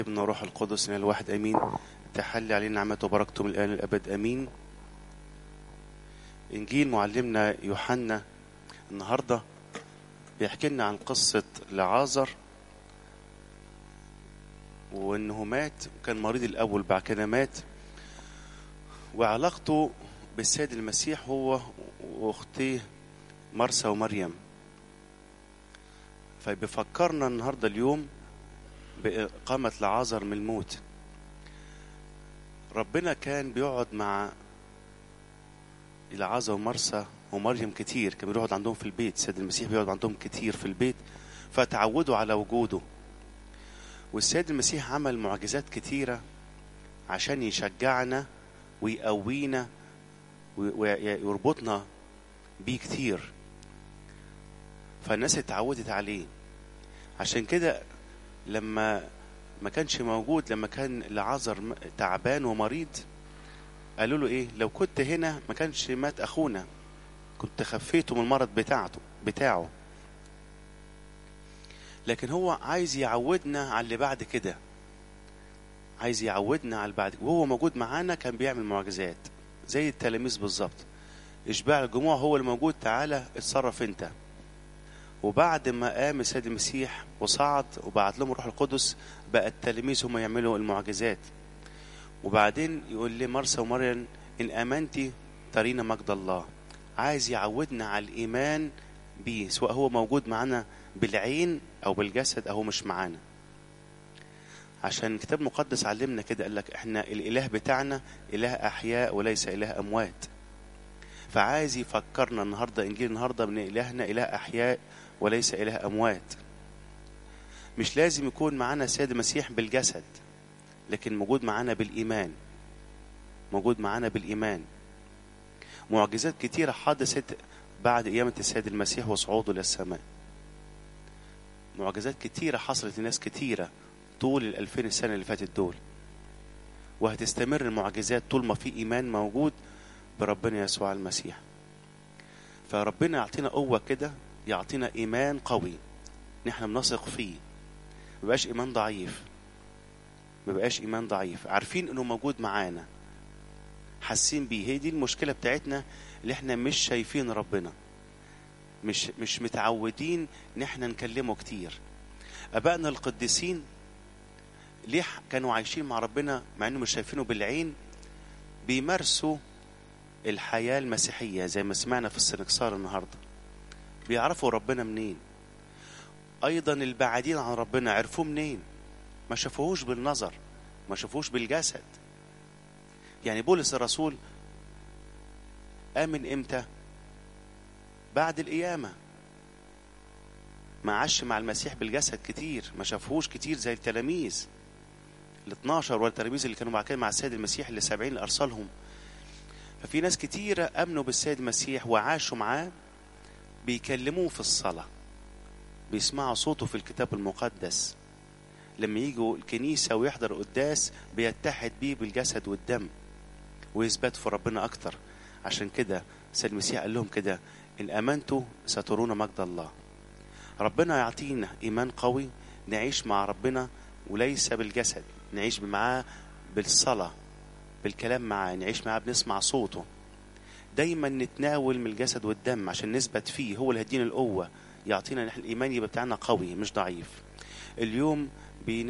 ابن روح القدس من الواحد امين تحلي علينا نعمته وبركته من الان الابد امين انجيل معلمنا يوحنا النهارده بيحكي لنا عن قصه لعازر وانه مات كان مريض الاول بعد كده مات وعلاقته بالسيد المسيح هو واختيه مرسى ومريم فبيفكرنا النهارده اليوم بإقامة لعازر من الموت ربنا كان بيقعد مع العازة ومرسى ومريم كتير كان بيقعد عندهم في البيت السيد المسيح بيقعد عندهم كتير في البيت فتعودوا على وجوده والسيد المسيح عمل معجزات كتيرة عشان يشجعنا ويقوينا ويربطنا بيه كتير فالناس اتعودت عليه عشان كده لما ما كانش موجود لما كان لعازر تعبان ومريض قالوا له ايه لو كنت هنا ما كانش مات اخونا كنت خفيته من المرض بتاعته بتاعه لكن هو عايز يعودنا على اللي بعد كده عايز يعودنا على بعد وهو موجود معانا كان بيعمل معجزات زي التلاميذ بالظبط اشباع الجموع هو اللي موجود تعالى اتصرف انت وبعد ما قام السيد المسيح وصعد وبعت لهم الروح القدس بقى التلاميذ هم يعملوا المعجزات وبعدين يقول لي مرسى ومريم ان امنتي ترينا مجد الله عايز يعودنا على الايمان بيه سواء هو موجود معانا بالعين او بالجسد او مش معانا عشان الكتاب المقدس علمنا كده قال لك احنا الاله بتاعنا اله احياء وليس اله اموات فعايز يفكرنا النهارده انجيل النهارده ان الهنا اله احياء وليس اله اموات مش لازم يكون معانا السيد المسيح بالجسد لكن موجود معانا بالايمان موجود معانا بالايمان معجزات كتيره حدثت بعد قيامه السيد المسيح وصعوده للسماء معجزات كتيره حصلت لناس كتيره طول الألفين السنه اللي فاتت دول وهتستمر المعجزات طول ما في ايمان موجود بربنا يسوع المسيح فربنا يعطينا قوه كده يعطينا ايمان قوي نحن بنثق فيه ما بقاش ايمان ضعيف ما بقاش ايمان ضعيف عارفين انه موجود معانا حاسين بيه هي دي المشكله بتاعتنا اللي احنا مش شايفين ربنا مش مش متعودين ان احنا نكلمه كتير ابائنا القديسين ليه كانوا عايشين مع ربنا مع انه مش شايفينه بالعين بيمارسوا الحياه المسيحيه زي ما سمعنا في السنكسار النهارده بيعرفوا ربنا منين ايضا البعيدين عن ربنا عرفوه منين ما شافوهوش بالنظر ما شافوهوش بالجسد يعني بولس الرسول امن امتى بعد القيامه ما عاش مع المسيح بالجسد كتير ما شافوهوش كتير زي التلاميذ ال 12 والتلاميذ اللي كانوا مع كده مع السيد المسيح اللي 70 اللي ارسلهم ففي ناس كتيرة امنوا بالسيد المسيح وعاشوا معاه بيكلموه في الصلاه بيسمعوا صوته في الكتاب المقدس لما يجوا الكنيسة ويحضر قداس بيتحد بيه بالجسد والدم ويثبت في ربنا أكتر عشان كده سيد المسيح قال لهم كده إن آمنتوا سترون مجد الله ربنا يعطينا إيمان قوي نعيش مع ربنا وليس بالجسد نعيش معاه بالصلاة بالكلام معاه نعيش معاه بنسمع صوته دايما نتناول من الجسد والدم عشان نثبت فيه هو اللي هيدينا القوه يعطينا نحن الايمان يبقى بتاعنا قوي مش ضعيف اليوم